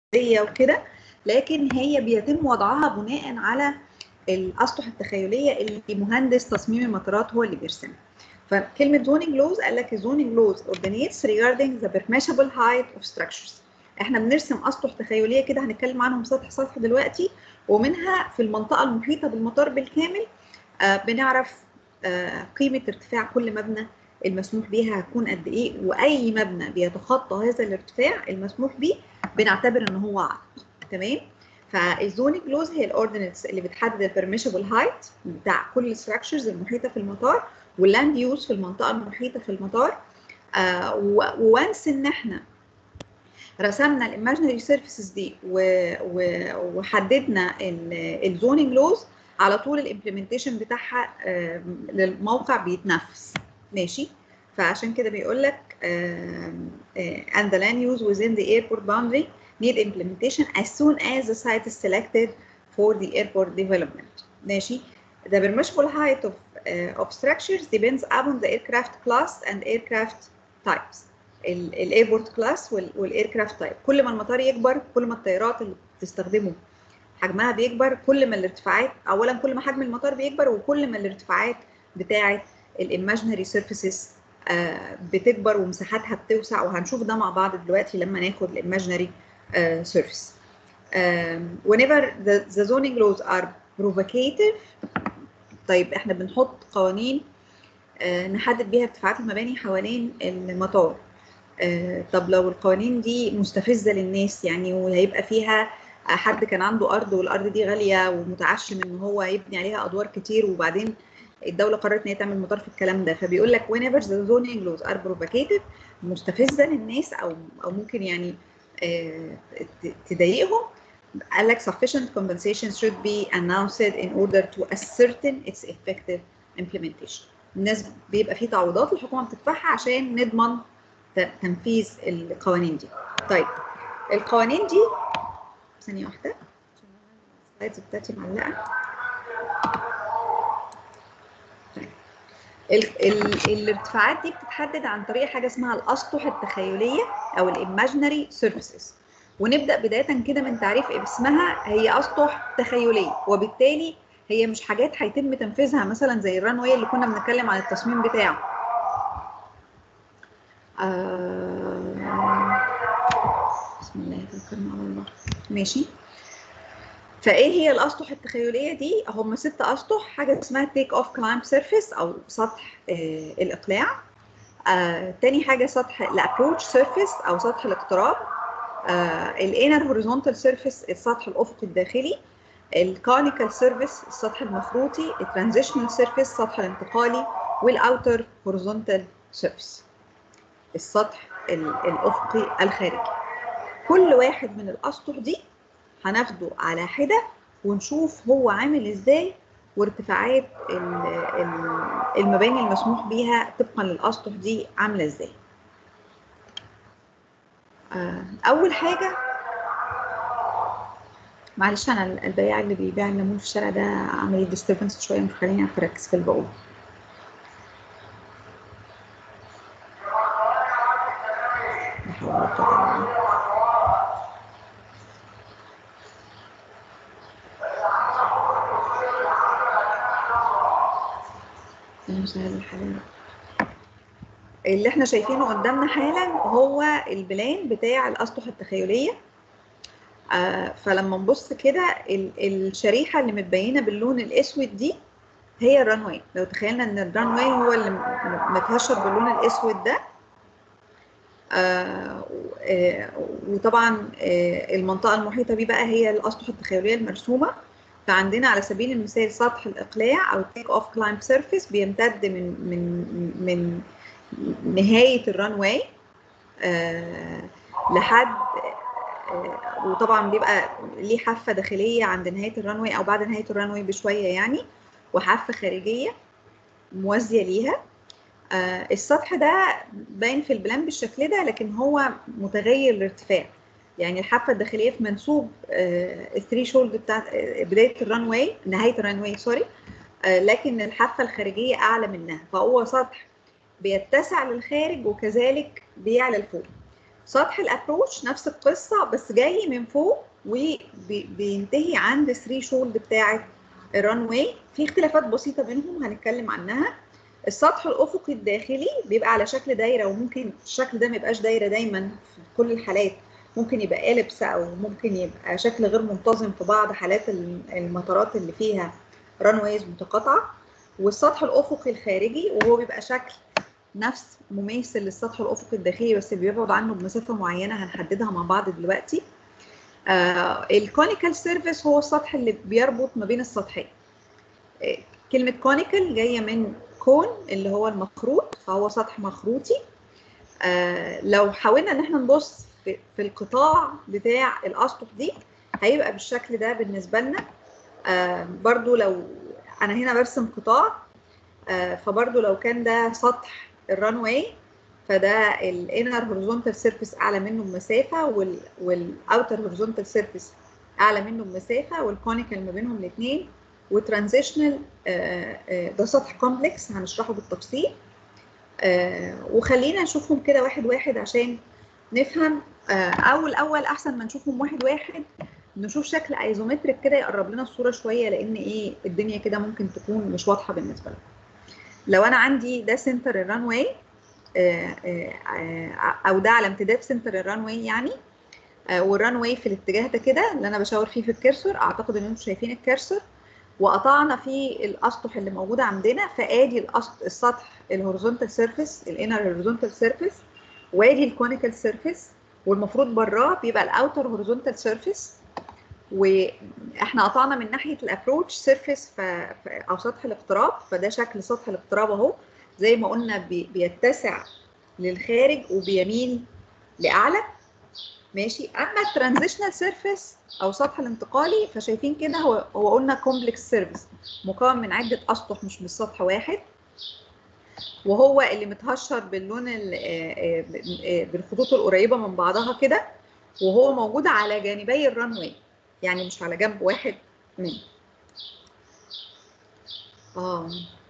وكده لكن هي بيتم وضعها بناء على الاسطح التخيليه اللي مهندس تصميم المطارات هو اللي بيرسمها فكلمه zoning laws قال لك zoning laws ordinates regarding the permissible height of structures احنا بنرسم اسطح تخيليه كده هنتكلم عنهم سطح سطح دلوقتي ومنها في المنطقه المحيطه بالمطار بالكامل آه بنعرف آه قيمه ارتفاع كل مبنى المسموح بيها هتكون قد ايه واي مبنى بيتخطى هذا الارتفاع المسموح به بنعتبر ان هو عائق تمام فالزونينج لوز هي الاورديننس اللي بتحدد البرميشبل هايت بتاع كل الستراكشرز المحيطه في المطار واللاند يوز في المنطقه المحيطه في المطار آه وانس ان احنا رسمنا الايماجينري سيرفيسز دي و... و... وحددنا الزونينج لوز على طول الامبلمنتيشن بتاعها آه للموقع بيتنفذ ماشي فعشان كده بيقول لك uh, uh, and the land use within the airport boundary need implementation as soon as the site is selected for the airport development ماشي the permissible height of uh, of structures depends upon the aircraft class and aircraft types الايربورت كلاس والايركرافت تايب كل ما المطار يكبر كل ما الطيارات اللي بتستخدمه حجمها بيكبر كل ما الارتفاعات اولا كل ما حجم المطار بيكبر وكل ما الارتفاعات بتاعه الايماجينري سيرفيسز بتكبر ومساحاتها بتوسع وهنشوف ده مع بعض دلوقتي لما ناخد الايماجينري سيرفيس whenever the, the zoning laws are provocative طيب احنا بنحط قوانين آه نحدد بيها ارتفاعات المباني حوالين المطار آه طب لو القوانين دي مستفزه للناس يعني وهيبقى فيها حد كان عنده ارض والارض دي غاليه ومتعشم ان هو يبني عليها ادوار كتير وبعدين الدوله قررت ان هي تعمل مطار في الكلام ده فبيقول لك whenever the zoning laws are provocative مستفزه للناس او او ممكن يعني آه تضايقهم قال لك sufficient compensation should be announced in order to ascertain its effective implementation الناس بيبقى في تعويضات الحكومه بتدفعها عشان نضمن تنفيذ القوانين دي طيب القوانين دي ثانيه واحده السلايدز بتاعتي معلقه ال ال الارتفاعات دي بتتحدد عن طريق حاجه اسمها الاسطح التخيليه او الايماجينري سيرفيسز ونبدا بدايه كده من تعريف اسمها هي اسطح تخيليه وبالتالي هي مش حاجات هيتم تنفيذها مثلا زي الران واي اللي كنا بنتكلم عن التصميم بتاعه آه... بسم الله توكلنا على الله ماشي فايه هي الاسطح التخيليه دي هم ست اسطح حاجه اسمها تيك اوف كلايم سيرفيس او سطح آه الاقلاع آه تاني حاجه سطح الابروتش سيرفيس او سطح الاقتراب آه الانر هوريزونتال سيرفيس السطح الافقي الداخلي الكونيكال سيرفيس السطح المخروطي الترانزيشنال سيرفيس السطح الانتقالي والاوتر هوريزونتال سيرفيس السطح الافقي الخارجي كل واحد من الاسطح دي هناخده على حده ونشوف هو عامل ازاي وارتفاعات المباني المسموح بيها طبقا للاسطح دي عامله ازاي اول حاجه معلش انا البياع اللي بيبيع الليمون في الشارع ده عامل لي ديستربنس شويه مش خليني اعرف اركز في اللي بقوله اللي احنا شايفينه قدامنا حالا هو البلان بتاع الاسطح التخيليه آه فلما نبص كده الشريحه اللي متبينه باللون الاسود دي هي الرانواي لو تخيلنا ان الرانواي هو اللي متهشر باللون الاسود ده آه آه وطبعا آه المنطقه المحيطه بيه بقى هي الاسطح التخيليه المرسومه فعندنا على سبيل المثال سطح الاقلاع او التيك اوف كلايم سيرفيس بيمتد من من من نهايه الرانواي لحد وطبعا بيبقى ليه حافه داخليه عند نهايه الرانواي او بعد نهايه الرانواي بشويه يعني وحافه خارجيه موازيه ليها آه السطح ده باين في البلان بالشكل ده لكن هو متغير الارتفاع يعني الحافه الداخليه في منسوب آه الثري شولد بتاع بدايه الرانواي نهايه الرانواي سوري آه لكن الحافه الخارجيه اعلى منها فهو سطح بيتسع للخارج وكذلك بيعلى لفوق سطح الابروش نفس القصه بس جاي من فوق وبينتهي عند 3 شولد بتاعه الران واي في اختلافات بسيطه بينهم هنتكلم عنها السطح الافقي الداخلي بيبقى على شكل دايره وممكن الشكل ده ما يبقاش دايره دايما في كل الحالات ممكن يبقى قالبس او ممكن يبقى شكل غير منتظم في بعض حالات المطارات اللي فيها ران وايز متقاطعه والسطح الافقي الخارجي وهو بيبقى شكل نفس مماثل للسطح الافقي الداخلي بس بيبعد عنه بمسافه معينه هنحددها مع بعض دلوقتي آه الكونيكال سيرفيس هو السطح اللي بيربط ما بين السطحين آه كلمه كونيكال جايه من كون اللي هو المخروط فهو سطح مخروطي آه لو حاولنا ان احنا نبص في, في القطاع بتاع الاسطح دي هيبقى بالشكل ده بالنسبه لنا آه برضو لو انا هنا برسم قطاع آه فبرضو لو كان ده سطح الران واي فده الانر هوريزونتال سيرفيس اعلى منه بمسافه والاوتر هوريزونتال سيرفيس اعلى منه بمسافه والكونيكال ما بينهم الاثنين وترانزيشنال ده سطح كومبلكس هنشرحه بالتفصيل وخلينا نشوفهم كده واحد واحد عشان نفهم او الاول احسن ما نشوفهم واحد واحد نشوف شكل ايزومتريك كده يقرب لنا الصوره شويه لان ايه الدنيا كده ممكن تكون مش واضحه بالنسبه لنا لو انا عندي ده سنتر الران واي او ده على امتداد سنتر الران واي يعني والران واي في الاتجاه ده كده اللي انا بشاور فيه في الكرسور اعتقد ان انتم شايفين الكرسور وقطعنا فيه الاسطح اللي موجوده عندنا فادي السطح الهوريزونتال سيرفيس الانر هوريزونتال سيرفيس وادي الكونيكال سيرفيس والمفروض براه بيبقى الاوتر هوريزونتال سيرفيس واحنا قطعنا من ناحيه الابروتش سيرفيس او سطح الاقتراب فده شكل سطح الاقتراب اهو زي ما قلنا بي بيتسع للخارج وبيميل لاعلى ماشي اما الترانزيشنال سيرفيس او سطح الانتقالي فشايفين كده هو هو قلنا كومبلكس سيرفيس مكون من عده اسطح مش من سطح واحد وهو اللي متهشر باللون بالخطوط القريبه من بعضها كده وهو موجود على جانبي الران واي يعني مش على جنب واحد منه اه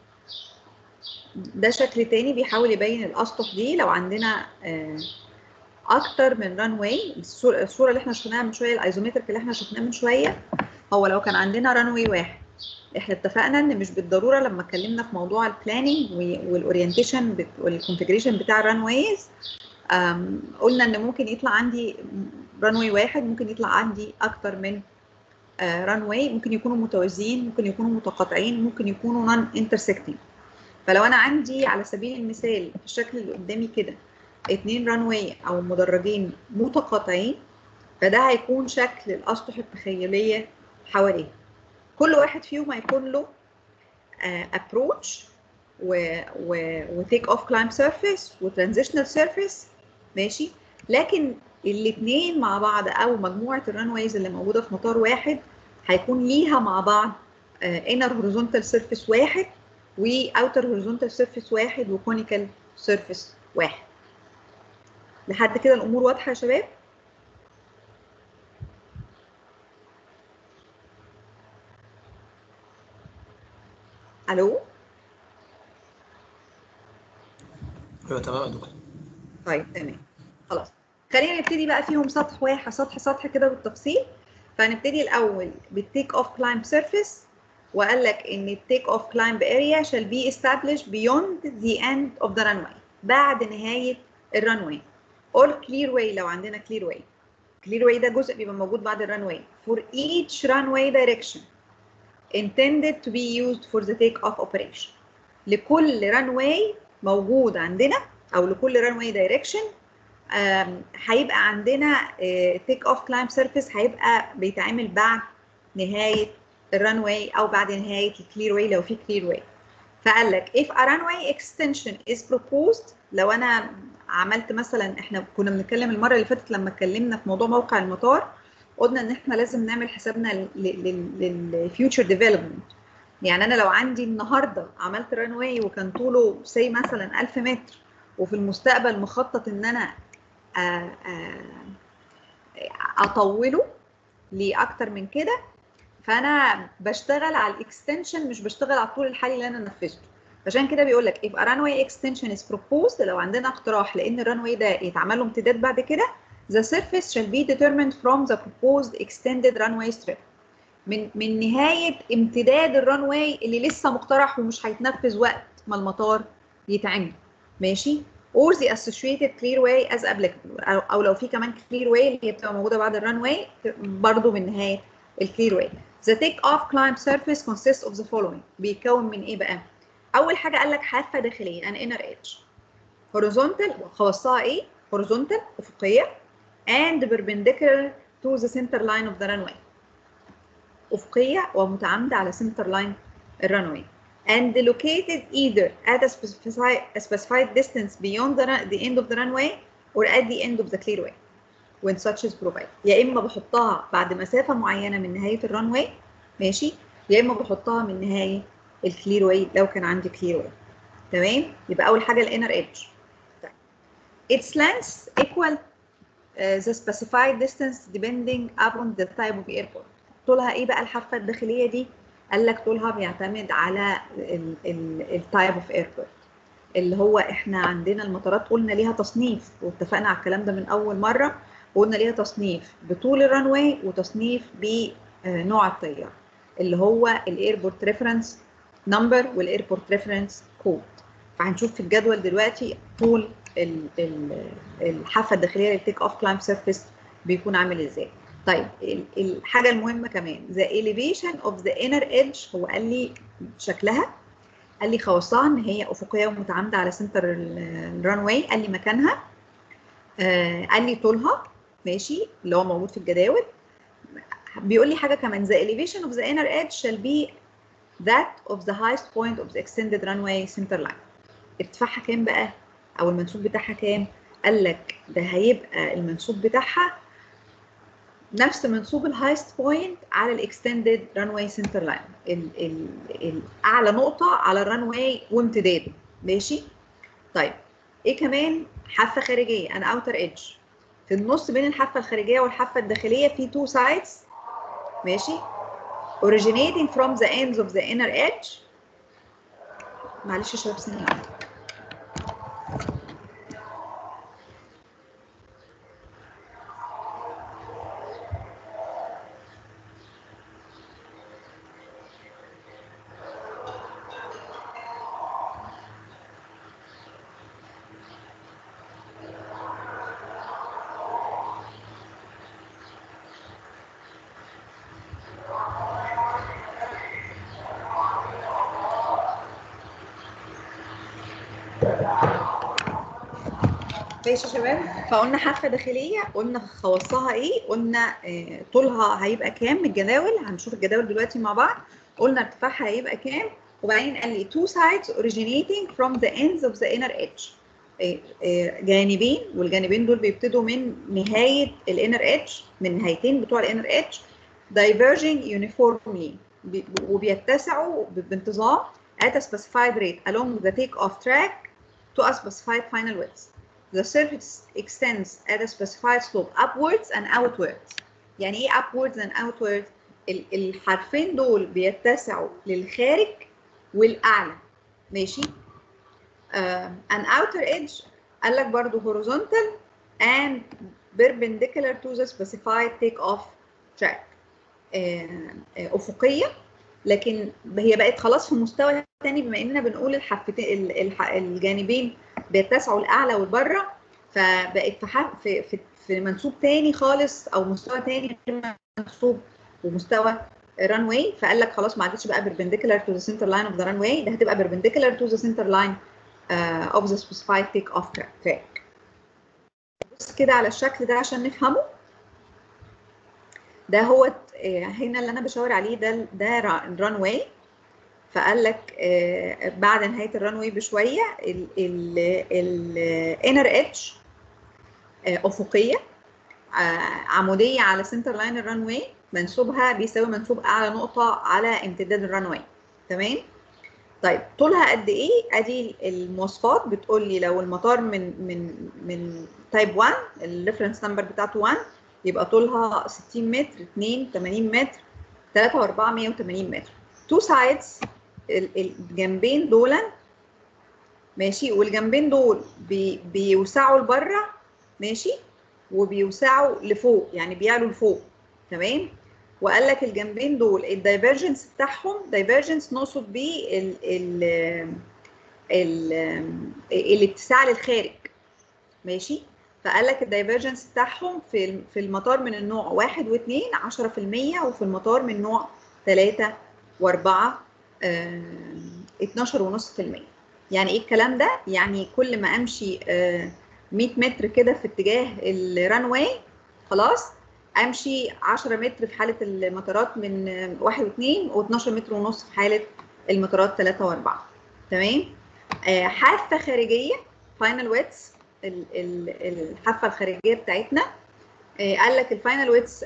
ده شكل تاني بيحاول يبين الاسطح دي لو عندنا آه اكتر من ران واي الصوره اللي احنا شفناها من شويه الايزومتريك اللي احنا شفناه من شويه هو لو كان عندنا ران واي واحد احنا اتفقنا ان مش بالضروره لما اتكلمنا في موضوع البلاننج والاورينتيشن والكونفجريشن بتاع الران وايز قلنا ان ممكن يطلع عندي ران واي واحد ممكن يطلع عندي اكتر من ران واي ممكن يكونوا متوازيين ممكن يكونوا متقاطعين ممكن يكونوا نون انترسكتنج فلو انا عندي على سبيل المثال في الشكل اللي قدامي كده اتنين ران واي او مدرجين متقاطعين فده هيكون شكل الاسطح التخيليه حواليه كل واحد فيهم هيكون له ابروتش وتيك اوف كلايم سيرفيس وترانزيشنال سيرفيس ماشي لكن الاثنين مع بعض او مجموعه الران وايز اللي موجوده في مطار واحد هيكون ليها مع بعض انر هوريزونتال سيرفيس واحد واوتر هوريزونتال سيرفيس واحد وكونيكال سيرفيس واحد لحد كده الامور واضحه يا شباب الو ايوه تمام يا دكتور طيب تمام خلاص خلينا نبتدي بقى فيهم سطح واحد سطح سطح كده بالتفصيل فهنبتدي الاول بالتيك اوف كلايمب سيرفيس وقال لك ان التيك اوف كلايمب اريا shall be established beyond the end of the runway بعد نهايه الرانواي or clear way لو عندنا clear way clear way ده جزء بيبقى موجود بعد الرانواي for each runway direction intended to be used for the take off operation لكل runway موجود عندنا او لكل runway direction هيبقى عندنا تيك اوف كلايم سيرفيس هيبقى بيتعمل بعد نهايه الران واي او بعد نهايه الكلير واي لو في كلير واي فقال لك if a runway extension is proposed لو انا عملت مثلا احنا كنا بنتكلم المره اللي فاتت لما اتكلمنا في موضوع موقع المطار قلنا ان احنا لازم نعمل حسابنا للفيوتشر ديفلوبمنت يعني انا لو عندي النهارده عملت ران واي وكان طوله سي مثلا 1000 متر وفي المستقبل مخطط ان انا اطوله لاكتر من كده فانا بشتغل على الاكستنشن مش بشتغل على الطول الحالي اللي انا نفذته عشان كده بيقول لك if a runway extension is proposed لو عندنا اقتراح لان الرانواي ده يتعمل له امتداد بعد كده the surface shall be determined from the proposed extended runway strip من من نهايه امتداد الرانواي اللي لسه مقترح ومش هيتنفذ وقت ما المطار يتعمل ماشي or the associated clearway as applicable او, أو لو في كمان clearway اللي هي بتبقى موجوده بعد الرانواي برضو من نهايه الclearway the take off climb surface consists of the following بيتكون من ايه بقى اول حاجه قال لك حافه داخليه an inner edge horizontal خواصها ايه horizontal افقيه and perpendicular to the center line of the runway افقيه ومتعامده على center line الرانواي and located either at a specified, a specified distance beyond the, the end of the runway or at the end of the clearway when such is provided يا اما بحطها بعد مسافه معينه من نهايه الرانواي ماشي يا اما بحطها من نهايه الكلير واي لو كان عندي كلير واي تمام يبقى اول حاجه الانر ايدج طيب its length equal uh, the specified distance depending upon the type of airport طولها ايه بقى الحافه الداخليه دي قال لك طولها بيعتمد على التايب اوف ايربورت اللي هو احنا عندنا المطارات قلنا ليها تصنيف واتفقنا على الكلام ده من اول مره وقلنا ليها تصنيف بطول الرانواي وتصنيف بنوع الطياره اللي هو الايربورت ريفرنس نمبر والايربورت ريفرنس كود فهنشوف في الجدول دلوقتي طول الحافه الداخليه للتيك اوف كلايم سيرفيس بيكون عامل ازاي طيب الحاجه المهمه كمان the elevation of the inner edge هو قال لي شكلها قال لي خواصها ان هي افقيه ومتعامده على سنتر الرانواي قال لي مكانها آه قال لي طولها ماشي اللي هو موجود في الجداول بيقول لي حاجه كمان the elevation of the inner edge shall be that of the highest point of the extended runway center line ارتفاعها كام بقى او المنسوب بتاعها كام قال لك ده هيبقى المنسوب بتاعها نفس منسوب الهايست بوينت على الاكستندد رانواي سنتر لاين الاعلى نقطه على الرانواي وامتداده ماشي طيب ايه كمان حافه خارجيه انا اوتر ايدج في النص بين الحافه الخارجيه والحافه الداخليه في تو سايدز ماشي originating from the ends of the inner edge معلش يا شباب ثانيه ماشي يا شباب فقلنا حافه داخليه قلنا خواصها ايه قلنا آه طولها هيبقى كام من الجداول هنشوف الجداول دلوقتي مع بعض قلنا ارتفاعها هيبقى كام وبعدين قال لي two sides originating from the ends of the inner edge آه آه جانبين والجانبين دول بيبتدوا من نهايه الانر edge من نهايتين بتوع الانر edge diverging uniformly وبيتسعوا بانتظام at a specified rate along the take-off track to a specified final width. The surface extends at a specified slope upwards and outwards. يعني ايه upwards and outwards؟ الحرفين دول بيتسعوا للخارج والاعلى ماشي؟ uh, an outer edge قال لك برضو horizontal and perpendicular to the specified take-off track. uh, uh, افقيه لكن هي بقت خلاص في مستوى تاني بما اننا بنقول الحفتين الجانبين بيتسعوا الاعلى والبره فبقت في في في, في منسوب تاني خالص او مستوى تاني منسوب ومستوى ران واي فقال لك خلاص ما عادتش بقى perpendicular to the center line of the runway ده هتبقى perpendicular to the center line uh, of the specified take off track بص كده على الشكل ده عشان نفهمه ده هو هنا اللي انا بشاور عليه ده ده الران واي فقال لك آه بعد نهايه الران واي بشويه الانر ايدج آه افقيه آه عموديه على سنتر لاين الران واي منسوبها بيساوي منسوب اعلى نقطه على امتداد الران واي تمام طيب طولها قد ايه ادي المواصفات بتقول لي لو المطار من من من تايب 1 الريفرنس نمبر بتاعته 1 يبقى طولها 60 متر 2 80 متر 3 و4 180 متر تو سايدز الجنبين دول ماشي والجنبين دول بي بيوسعوا لبره ماشي وبيوسعوا لفوق يعني بيعلوا لفوق تمام وقال لك الجنبين دول الدايفرجنس بتاعهم دايفرجنس نقصد بيه ال ال ال الاتساع للخارج ماشي فقال لك الدايفرجنس بتاعهم في في المطار من النوع واحد واثنين 10% وفي المطار من نوع ثلاثة وأربعة اتناشر ونص في المية يعني ايه الكلام ده؟ يعني كل ما امشي آه 100 متر كده في اتجاه الران واي خلاص امشي 10 متر في حاله المطارات من واحد واثنين و12 متر ونص في حاله المطارات ثلاثة واربعة تمام؟ آه حافه خارجيه فاينل ويتس الحافه الخارجيه بتاعتنا آه قال لك الفاينل ويتس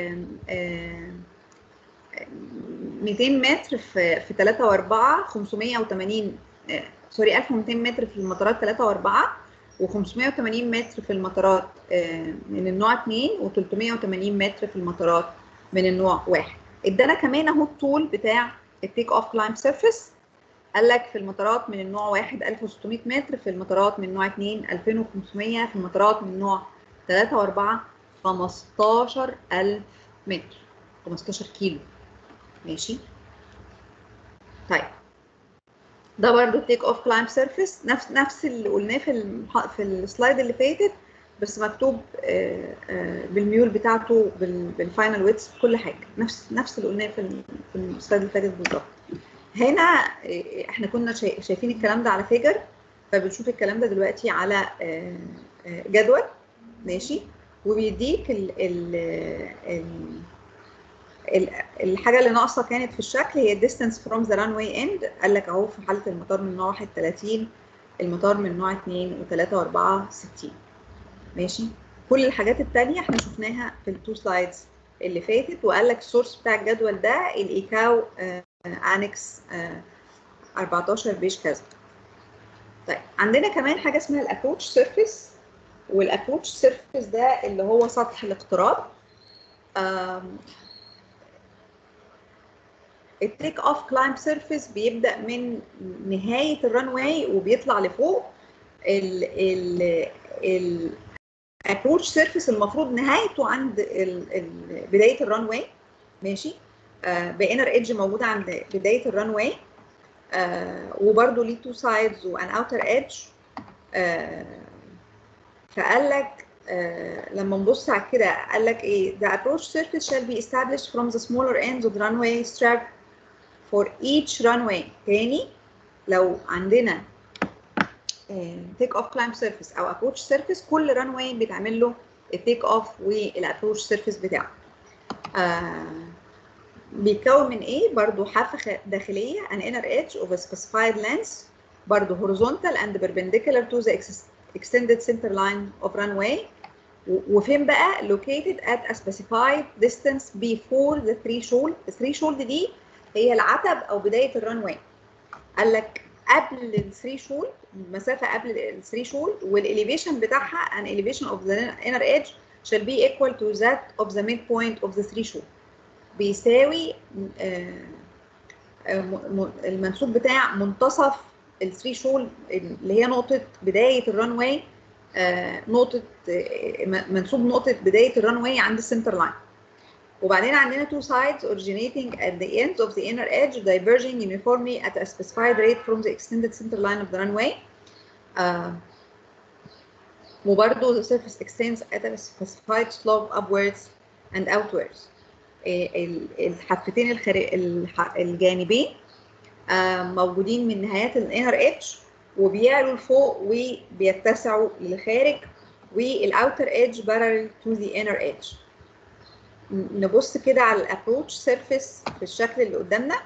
200 متر في في 3 و4 580 آه سوري 1200 متر في المطارات 3 و4 و580 متر في المطارات آه من النوع 2 و380 متر في المطارات من النوع 1 ادانا كمان اهو الطول بتاع التيك اوف كلايم سيرفيس قال لك في المطارات من النوع 1 1600 متر في المطارات من نوع 2 2500 في المطارات من نوع 3 و4 15000 متر 15 كيلو ماشي طيب ده برضو تيك اوف كلايم سيرفيس نفس نفس اللي قلناه في المح... في السلايد اللي فاتت بس مكتوب آآ آآ بالميول بتاعته بال... بالفاينل ويتس كل حاجه نفس نفس اللي قلناه في في السلايد اللي فاتت بالظبط هنا احنا كنا شايفين الكلام ده على فيجر فبنشوف الكلام ده دلوقتي على جدول ماشي وبيديك ال ال ال الحاجه اللي ناقصه كانت في الشكل هي distance from the runway end قال لك اهو في حاله المطار من نوع 1 30 المطار من نوع 2 و3 و4 60 ماشي كل الحاجات التانية احنا شفناها في التو سلايدز اللي فاتت وقال لك السورس بتاع الجدول ده الايكاو انكس 14 بيش كذا طيب عندنا كمان حاجه اسمها الابروتش سيرفيس والابروتش سيرفيس ده اللي هو سطح الاقتراب التيك اوف كلايم سيرفيس بيبدا من نهايه الران واي وبيطلع لفوق ال ال ال ابروتش سيرفيس المفروض نهايته عند ال ال بدايه الران واي ماشي آه بانر ايدج موجوده عند بدايه الران واي آه وبرده ليه تو سايدز وان اوتر ايدج آه فقال لك آه لما نبص على كده قال لك ايه the approach surface shall be established from the smaller ends of the runway strap for each runway تاني لو عندنا تيك اوف كلايم سيرفيس او ابروتش سيرفيس كل ران واي بيتعمل له التيك اوف والابروتش سيرفيس بتاعه آه بيتكون من ايه برضو حافه داخليه an inner edge of a specified length برضو horizontal and perpendicular to the extended center line of runway وفين بقى located at a specified distance before the threshold الثريشولد دي هي العتب او بدايه الران واي قال لك قبل الثريشولد المسافه قبل الثريشولد والاليفيشن بتاعها an elevation of the inner edge shall be equal to that of the midpoint of the threshold بيساوي المنسوب بتاع منتصف الثريشولد اللي هي نقطه بدايه الران واي نقطه منسوب نقطه بدايه الران واي عند السنتر لاين وبعدين عندنا two sides originating at the ends of the inner edge diverging uniformly at a specified rate from the extended center line of the runway. Uh, وبرضه the surface extends at a specified slope upwards and outwards. الحفتين الجانبين uh, موجودين من نهايات الانر ايدج وبيعلوا لفوق وبيتسعوا للخارج والاوتر ايدج parallel to the inner edge. نبص كده على الابروتش سيرفيس في الشكل اللي قدامنا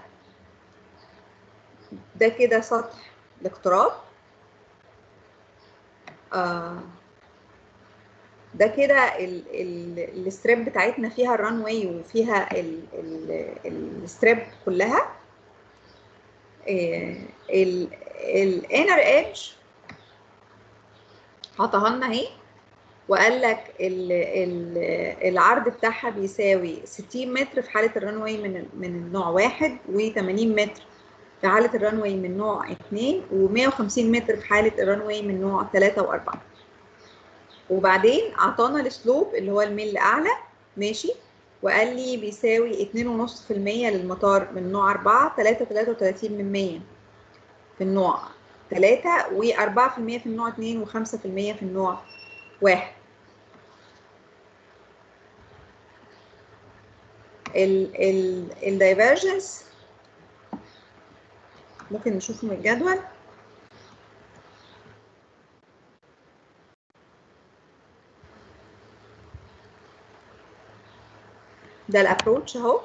ده كده سطح الاقتراب آه ده كده الستريب بتاعتنا فيها الران واي وفيها الستريب كلها الانر ايدج حطها لنا اهي وقال لك ال ال العرض بتاعها بيساوي 60 متر في حاله الران واي من من النوع واحد و80 متر في حاله الرانواي من نوع 2 و150 متر في حاله الرانواي من نوع 3 و4 وبعدين اعطانا السلوب اللي هو الميل اعلى ماشي وقال لي بيساوي 2.5% للمطار من نوع 4 3 33 من 100 في النوع 3 و4% في النوع 2 و5% في النوع 1 ال ال الدايفرجنس ممكن نشوفه من الجدول ده الابروتش اهو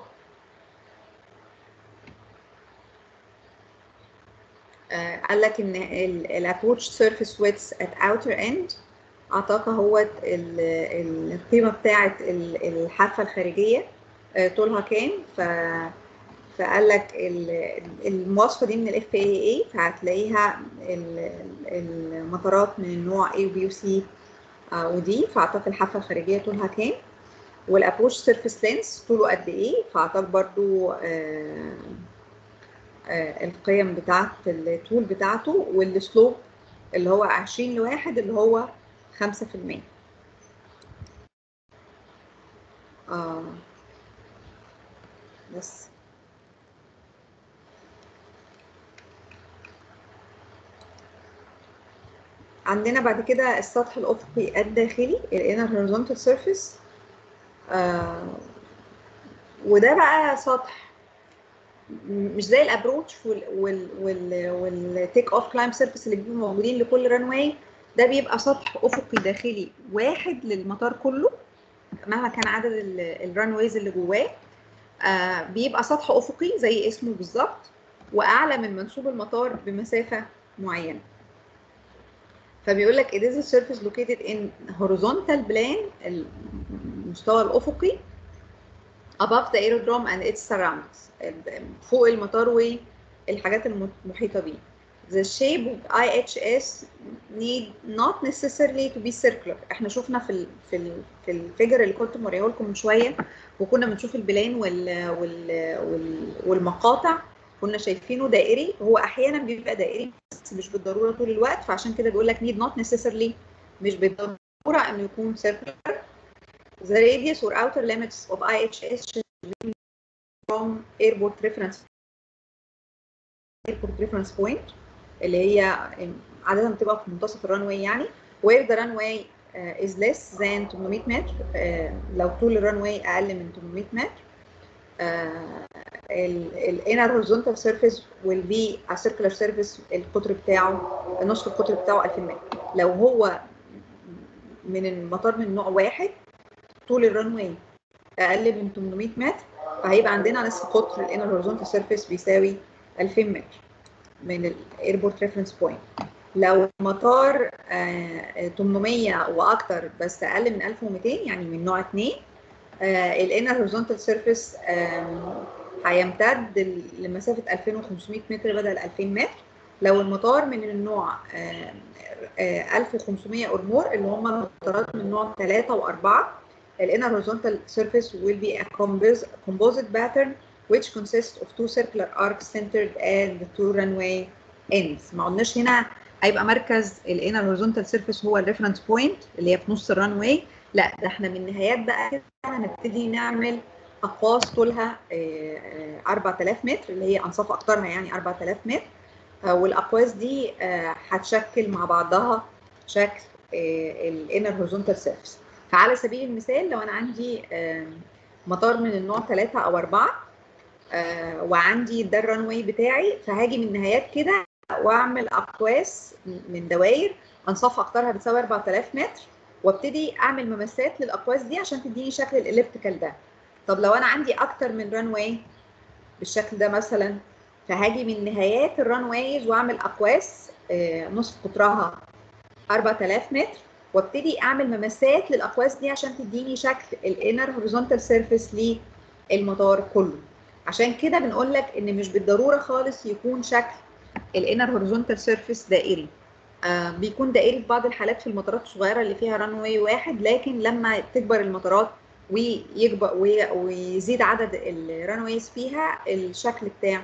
آه قال لك ان الابروتش سيرفيس ويتس ات اوتر اند اعطاك هو القيمه بتاعه الحافه الخارجيه آه طولها كام ف فقال لك المواصفه دي من الاف اي اي فهتلاقيها المطارات من النوع A وB وC ودي فاعطاك الحافه الخارجيه طولها كام والابروش سيرفيس لينس طوله قد ايه فاعطاك برضو آه آه القيم بتاعت الطول بتاعته والسلوب اللي هو 20 لواحد اللي هو 5% آه بس عندنا بعد كده السطح الافقي الداخلي الانر هوريزونتال سيرفيس آه وده بقى سطح مش زي الابروتش وال وال وال والتيك اوف كلايم سيرفيس اللي بيبقوا موجودين لكل رانواي ده بيبقى سطح افقي داخلي واحد للمطار كله مهما كان عدد الرانويز اللي جواه آه بيبقى سطح افقي زي اسمه بالظبط واعلى من منسوب المطار بمسافه معينه فبيقول لك it is a surface located in horizontal plane المستوى الافقي above the aerodrome and its surrounds فوق المطار والحاجات المحيطه بيه the shape of IHS need not necessarily to be circular احنا شفنا في ال في ال في الفيجر اللي كنت موريه لكم من شويه وكنا بنشوف البلان وال وال وال والمقاطع كنا شايفينه دائري هو احيانا بيبقى دائري بس مش بالضروره طول الوقت فعشان كده بيقول لك need not necessarily مش بالضروره انه يكون circular the radius or outer limits of IHS should from airport reference airport reference point اللي هي عادة بتبقى في منتصف الرانواي يعني where the runway uh, is less than 800 متر uh, لو طول الرانواي أقل من 800 متر الانر هوريزونتال سيرفيس will be a circular surface القطر بتاعه نصف القطر بتاعه 2000 متر لو هو من المطار من نوع واحد طول الرانواي اقل من 800 متر فهيبقى عندنا نصف قطر الانر هوريزونتال سيرفيس بيساوي 2000 متر من الايربورت ريفرنس بوينت لو المطار آه 800 واكتر بس اقل من 1200 يعني من نوع 2 الانر هوريزونتال سيرفيس هيمتد لمسافه 2500 متر بدل 2000 متر لو المطار من النوع آه آه 1500 اور مور اللي هم المطارات من نوع 3 و4 الانر هوريزونتال surface will be a composite pattern which consists of two circular arcs centered at the two runway ends ما قلناش هنا هيبقى مركز الانر هوريزونتال سيرفيس هو الريفرنس بوينت اللي هي في نص الرانواي لا ده احنا من النهايات بقى كده هنبتدي نعمل اقواس طولها 4000 متر اللي هي انصاف اقطارها يعني 4000 متر والاقواس دي هتشكل مع بعضها شكل الانر هوريزونتال سيرفيس فعلى سبيل المثال لو انا عندي مطار من النوع 3 او 4 وعندي ده الرانواي بتاعي فهاجي من النهايات كده واعمل اقواس من دوائر انصاف اقطارها بتساوي 4000 متر وابتدي اعمل ممسات للاقواس دي عشان تديني شكل الاليبتيكال ده طب لو انا عندي اكتر من رانواي بالشكل ده مثلا فهاجي من نهايات الرانوايز واعمل اقواس نصف قطرها 4000 متر وابتدي اعمل ممسات للاقواس دي عشان تديني شكل الانر هوريزونتال سيرفيس للمطار كله عشان كده بنقول لك ان مش بالضروره خالص يكون شكل الانر هوريزونتال سيرفيس دائري آه بيكون دائري في بعض الحالات في المطارات الصغيره اللي فيها رانواي واحد لكن لما تكبر المطارات ويكبر ويزيد عدد الرانويز فيها الشكل بتاع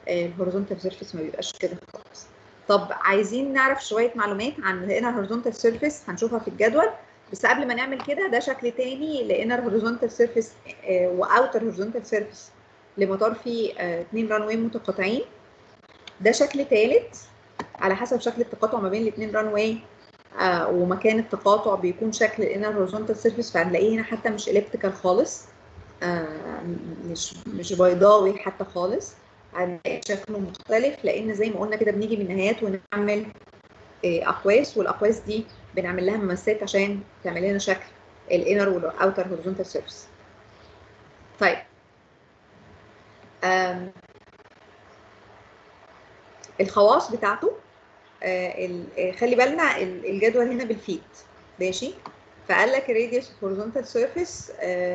الهوريزونتال سيرفيس ما بيبقاش كده خالص طب عايزين نعرف شويه معلومات عن الانر هوريزونتال سيرفيس هنشوفها في الجدول بس قبل ما نعمل كده ده شكل تاني لانر هوريزونتال سيرفيس واوتر هوريزونتال سيرفيس لمطار فيه آه، اتنين رانواي متقاطعين ده شكل ثالث على حسب شكل التقاطع ما بين الاثنين رانواي آه ومكان التقاطع بيكون شكل الانر هوريزونتال سيرفيس فهنلاقيه هنا حتى مش اليبتيكال خالص آه مش مش بيضاوي حتى خالص هنلاقي شكله مختلف لان زي ما قلنا كده بنيجي من النهايات ونعمل آه اقواس والاقواس دي بنعمل لها ممسات عشان تعمل لنا شكل الانر والاوتر هوريزونتال سيرفيس طيب آم، الخواص بتاعته آه، ال- آه، خلي بالنا ال- الجدول هنا بالفيت ماشي فقال لك الراديوس هوريزونتال سيرفيس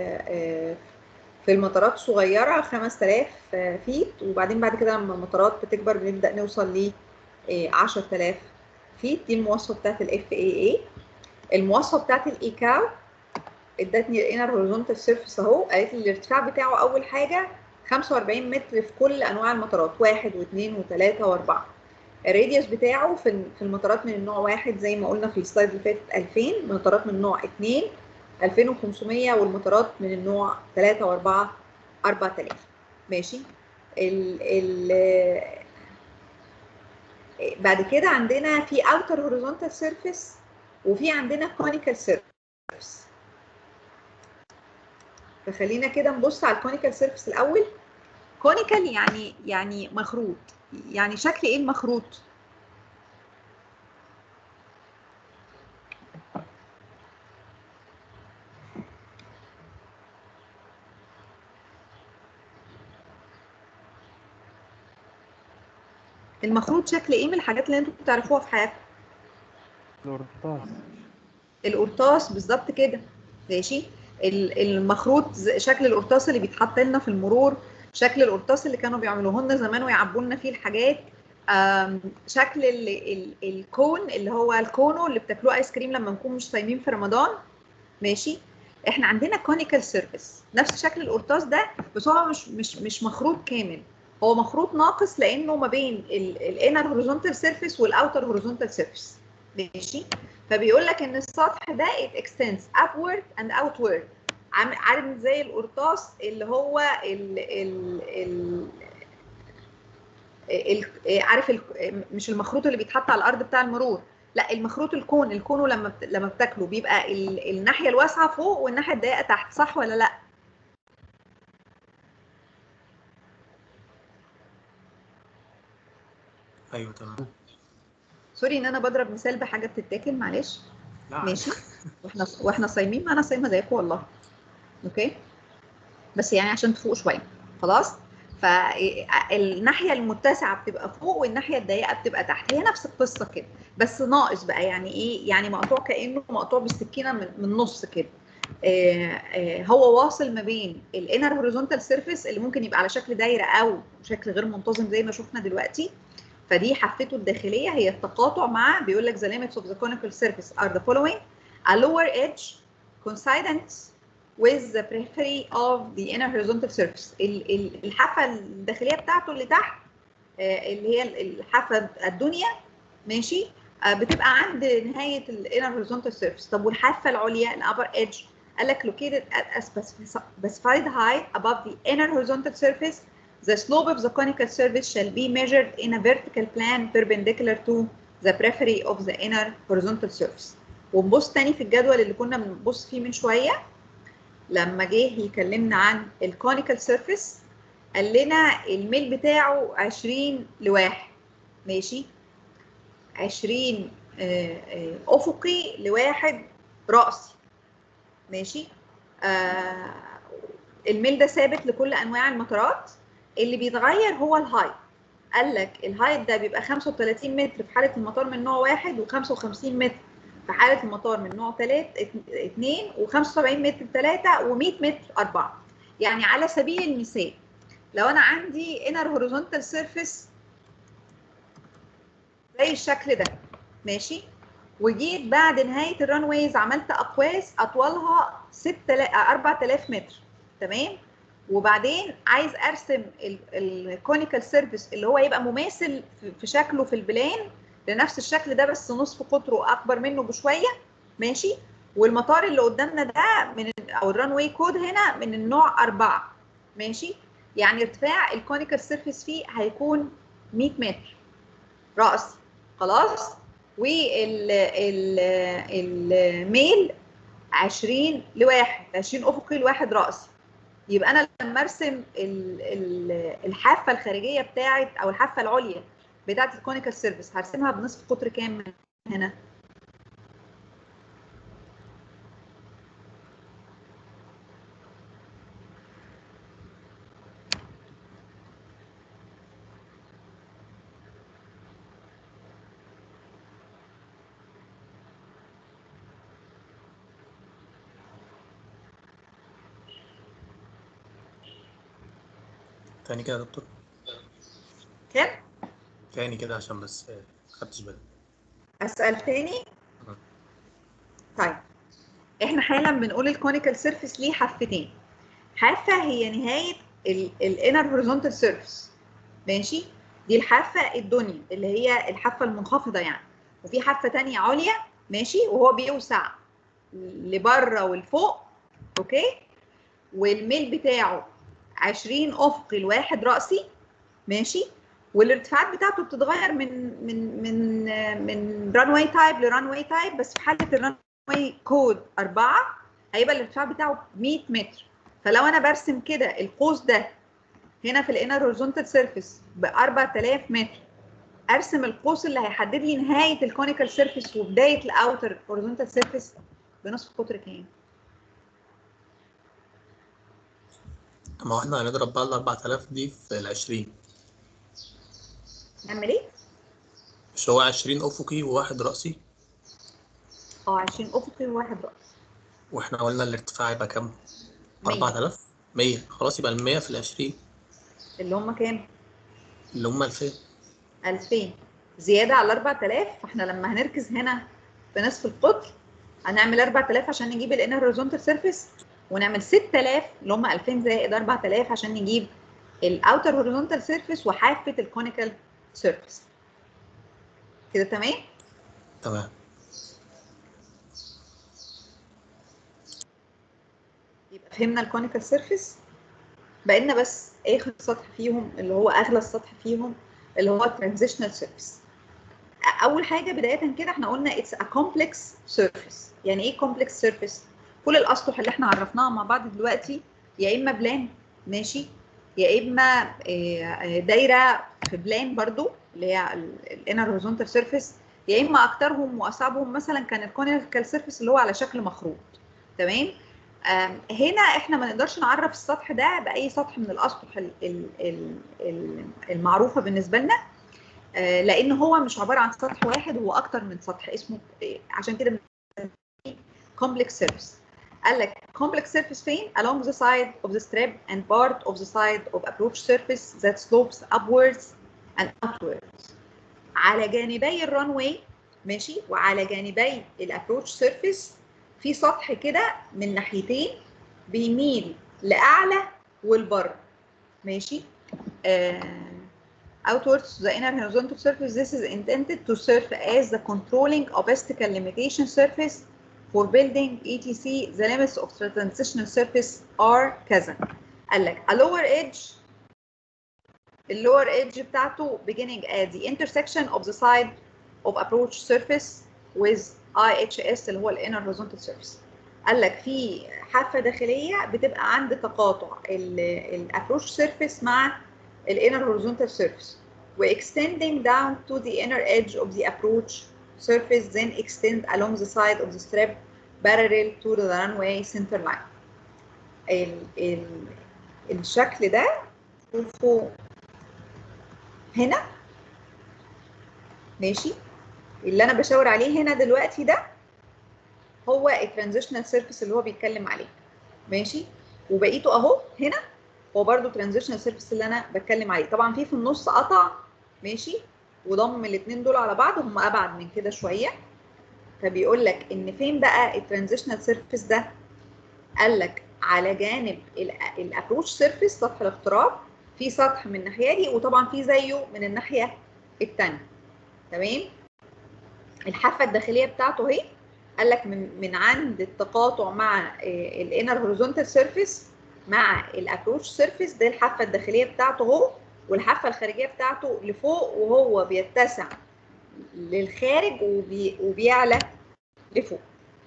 في المطارات صغيره 5000 فيت وبعدين بعد كده لما المطارات بتكبر بنبدا نوصل ل 10000 فيت دي المواصفه بتاعت الاف اي اي المواصفه بتاعت الايكاو ادتني الانر هوريزونتال سيرفيس اهو قالت لي الارتفاع بتاعه اول حاجه 45 متر في كل انواع المطارات واحد واثنين وثلاثه واربعه الراديوس بتاعه في في المطارات من النوع واحد زي ما قلنا في السلايد اللي فاتت 2000 مطارات من النوع 2 2500 والمطارات من النوع 3 و4 4000 ماشي ال ال بعد كده عندنا في اوتر هوريزونتال سيرفيس وفي عندنا كونيكال سيرفيس فخلينا كده نبص على الكونيكال سيرفيس الاول كونيكال يعني يعني مخروط يعني شكل ايه المخروط المخروط شكل ايه من الحاجات اللي انتوا بتعرفوها في حياتكم القرطاس القرطاس بالظبط كده ماشي ال- المخروط ز- شكل القرطاس اللي بيتحط لنا في المرور شكل القرطاس اللي كانوا بيعملوه لنا زمان ويعبوا لنا فيه الحاجات آم، شكل ال ال الكون اللي هو الكونو اللي بتاكلوه ايس كريم لما نكون مش صايمين في رمضان ماشي احنا عندنا كونيكال سيرفيس نفس شكل القرطاس ده بس هو مش مش مش مخروط كامل هو مخروط ناقص لانه ما بين الانر هوريزونتال سيرفيس والاوتر هوريزونتال سيرفيس ماشي فبيقول لك ان السطح ده it extends upward and outward عام- عارف زي القرطاس اللي هو ال ال ال ال عارف ال مش المخروط اللي بيتحط على الارض بتاع المرور لا المخروط الكون الكونه لما بت- لما بتاكله بيبقى ال- الناحيه الواسعه فوق والناحيه الضيقه تحت صح ولا لا ايوه تمام سوري ان انا بضرب مثال بحاجه بتتاكل معلش لا ماشي واحنا واحنا صايمين ما انا صايمه زيكم والله اوكي بس يعني عشان تفوقوا شويه خلاص فالناحيه المتسعه بتبقى فوق والناحيه الضيقه بتبقى تحت هي نفس القصه كده بس ناقص بقى يعني ايه يعني مقطوع كانه مقطوع بالسكينه من من النص كده آه، آه، هو واصل ما بين الانر هوريزونتال سيرفيس اللي ممكن يبقى على شكل دايره او شكل غير منتظم زي ما شفنا دلوقتي فدي حافته الداخليه هي التقاطع مع بيقول لك the limits of the conical surface are the following a lower edge coincident with the periphery of the inner horizontal surface ال- ال- الحافه الداخليه بتاعته اللي تحت آه، اللي هي الحافه الدنيا ماشي آه، بتبقى عند نهايه الانر horizontal surface طب والحافه العليا الابر edge قال لك located at a specif- specified height above the inner horizontal surface the slope of the conical surface shall be measured in a vertical plane perpendicular to the periphery of the inner horizontal surface ونبص تاني في الجدول اللي كنا بنبص فيه من شويه لما جه يكلمنا عن الكونيكال سيرفيس قال لنا الميل بتاعه 20 لواحد ماشي 20 آه، آه، افقي لواحد راسي ماشي آه، الميل ده ثابت لكل انواع المطارات اللي بيتغير هو الهايت قال لك الهايت ده بيبقى 35 متر في حاله المطار من نوع واحد و55 متر في حاله المطار من نوع 3 2 و75 متر 3 و100 متر 4 يعني على سبيل المثال لو انا عندي انر هوريزونتال سيرفيس زي الشكل ده ماشي وجيت بعد نهايه الرانويز عملت اقواس اطولها 6000 4000 متر تمام وبعدين عايز ارسم الكونيكال سيرفيس اللي هو يبقى مماثل في- في شكله في البلان لنفس الشكل ده بس نصف قطره اكبر منه بشويه ماشي والمطار اللي قدامنا ده من ال- او الران واي كود هنا من النوع أربعة ماشي يعني ارتفاع الكونيكال سيرفيس فيه هيكون 100 متر رأس خلاص والميل 20 لواحد 20 افقي لواحد رأسي يبقى انا لما ارسم ال- ال- الحافه الخارجيه بتاعه او الحافه العليا بتاعه الكونيكال سيرفيس هرسمها بنصف قطر كام من هنا تاني كده يا دكتور كام تاني كده عشان بس آه، خدتش بالي اسال تاني مم. طيب احنا حالا بنقول الكونيكال سيرفيس ليه حافتين حافه هي نهايه الانر هوريزونتال سيرفيس ماشي دي الحافه الدنيا اللي هي الحافه المنخفضه يعني وفي حافه تانية عليا ماشي وهو بيوسع لبره ولفوق اوكي والميل بتاعه 20 افقي لواحد راسي ماشي والارتفاعات بتاعته بتتغير من من من من ران واي تايب لران واي تايب بس في حاله الران واي كود 4 هيبقى الارتفاع بتاعه 100 متر فلو انا برسم كده القوس ده هنا في الانر هوريزونتال سيرفيس ب 4000 متر ارسم القوس اللي هيحدد لي نهايه الكونيكال سيرفيس وبدايه الاوتر هوريزونتال سيرفيس بنصف قطر كام؟ ما هو احنا هنضرب بقى ال 4000 دي في ال 20 نعمل ايه؟ مش هو 20 افقي وواحد راسي اه 20 افقي وواحد راس واحنا قلنا الارتفاع يبقى كام؟ 100. 4000 100 خلاص يبقى ال 100 في ال 20 اللي هم كام؟ اللي هم 2000 2000 زياده على 4000 فاحنا لما هنركز هنا في نصف القطر هنعمل 4000 عشان نجيب الانر هوريزونتال سيرفيس ونعمل 6000 اللي هم 2000 زائد 4000 عشان نجيب الاوتر هوريزونتال سيرفيس وحافه الكونيكال سيرفيس كده تمام تمام يبقى فهمنا الكونيكال سيرفيس بقينا بس اخر سطح فيهم اللي هو اغلى السطح فيهم اللي هو الترانزيشنال سيرفيس اول حاجه بدايه كده احنا قلنا اتس ا كومبلكس سيرفيس يعني ايه كومبلكس سيرفيس كل الاسطح اللي احنا عرفناها مع بعض دلوقتي يا اما بلان ماشي يا اما آه، دايره في بلان برضو اللي هي الانر هوريزونتال سيرفيس يا اما اكترهم واصعبهم مثلا كان الكونيكال سيرفيس اللي هو على شكل مخروط تمام آم، هنا احنا ما نقدرش نعرف السطح ده باي سطح من الاسطح ال- ال- ال- ال- المعروفه بالنسبه لنا آه، لان هو مش عباره عن سطح واحد هو اكتر من سطح اسمه آه، عشان كده كومبلكس سيرفيس قال لك complex surface فين along the side of the strip and part of the side of approach surface that slopes upwards and outwards على جانبي الران واي ماشي وعلى جانبي الابروتش سيرفيس في سطح كده من ناحيتين بيميل لاعلى والبر ماشي آه outwards to the inner horizontal surface this is intended to serve as the controlling obstacle limitation surface for building etc the limits of the transitional surface are كذا قال لك a lower edge اللور edge بتاعته beginning at the intersection of the side of approach surface with IHS اللي هو الانر horizontal surface قال لك في حافه داخليه بتبقى عند تقاطع الابروش سيرفيس مع الانر horizontal surface واextending down to the inner edge of the approach surface then extend along the side of the strip parallel to the runway center line ال ال الشكل ده شوفوا هنا ماشي اللي انا بشاور عليه هنا دلوقتي ده هو الترانزيشنال سيرفيس اللي هو بيتكلم عليه ماشي وبقيته اهو هنا هو برده ترانزيشنال سيرفيس اللي انا بتكلم عليه طبعا في في النص قطع ماشي وضم الاثنين دول على بعض هم ابعد من كده شويه فبيقول لك ان فين بقى الترانزيشنال سيرفيس ده قال لك على جانب الابروش سيرفيس سطح الاقتراب في سطح من الناحيه دي وطبعا في زيه من الناحيه الثانيه تمام الحافه الداخليه بتاعته اهي قال لك من من عند التقاطع مع الانر هوريزونتال سيرفيس مع الابروش سيرفيس ده الحافه الداخليه بتاعته اهو والحافه الخارجيه بتاعته لفوق وهو بيتسع للخارج وبي وبيعلى لفوق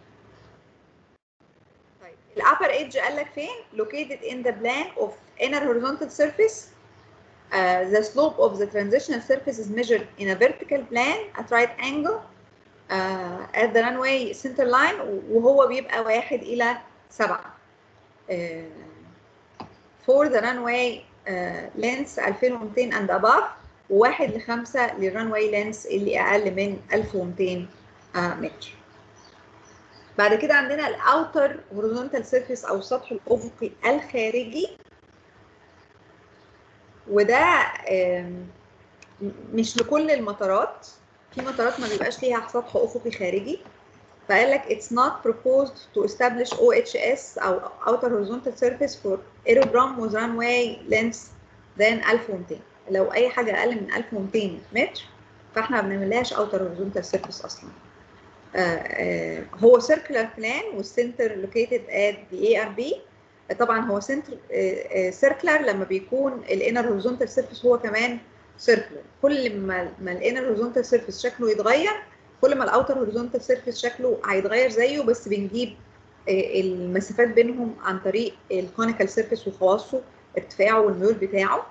طيب الابر ايدج قال لك فين located in the plane of inner horizontal surface uh, the slope of the transitional surface is measured in a vertical plane at right angle uh, at the runway center line وهو بيبقى واحد إلى سبعة uh, for the runway uh, length 2200 and above وواحد لخمسة للرانواي لينس اللي أقل من 1200 uh, متر بعد كده عندنا الاوتر هوريزونتال سيرفيس او السطح الافقي الخارجي وده مش لكل المطارات في مطارات ما بيبقاش ليها سطح افقي خارجي فقال لك it's not proposed to establish OHS او outer horizontal surface for aerodrome with runway length than 1200 لو اي حاجه اقل من 1200 متر فاحنا ما بنعملهاش outer horizontal surface اصلا آه آه هو circular plan والسنتر located at the ARB طبعا هو سنتر سيركلر لما بيكون الانر هوريزونتال سيرفيس هو كمان سيركلر كل ما ما الانر هوريزونتال سيرفيس شكله يتغير كل ما الاوتر هوريزونتال سيرفيس شكله هيتغير زيه بس بنجيب المسافات بينهم عن طريق الكونيكال سيرفيس وخواصه ارتفاعه والميول بتاعه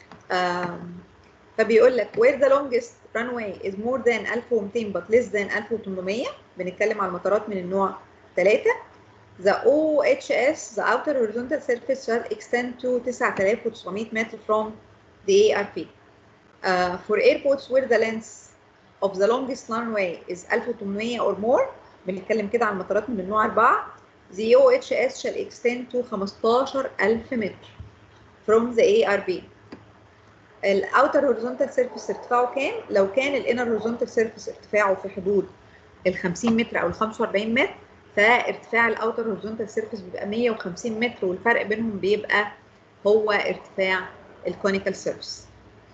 فبيقول لك where the longest runway is more than 1200 but less than 1800 بنتكلم على المطارات من النوع 3 The OHS, the outer horizontal surface shall extend to 9900 meters from the ARP. Uh, for airports where the length of the longest runway is 1800 or more, بنتكلم كده عن مطارات من النوع 4 the OHS shall extend to 15000 متر from the ARB. الاوتر هوريزونتال سيرفيس ارتفاعه كام؟ لو كان الانر هوريزونتال سيرفيس ارتفاعه في حدود ال 50 متر او ال 45 متر فارتفاع الاوتر هوريزونتال سيرفيس بيبقى 150 متر والفرق بينهم بيبقى هو ارتفاع الكونيكال سيرفيس.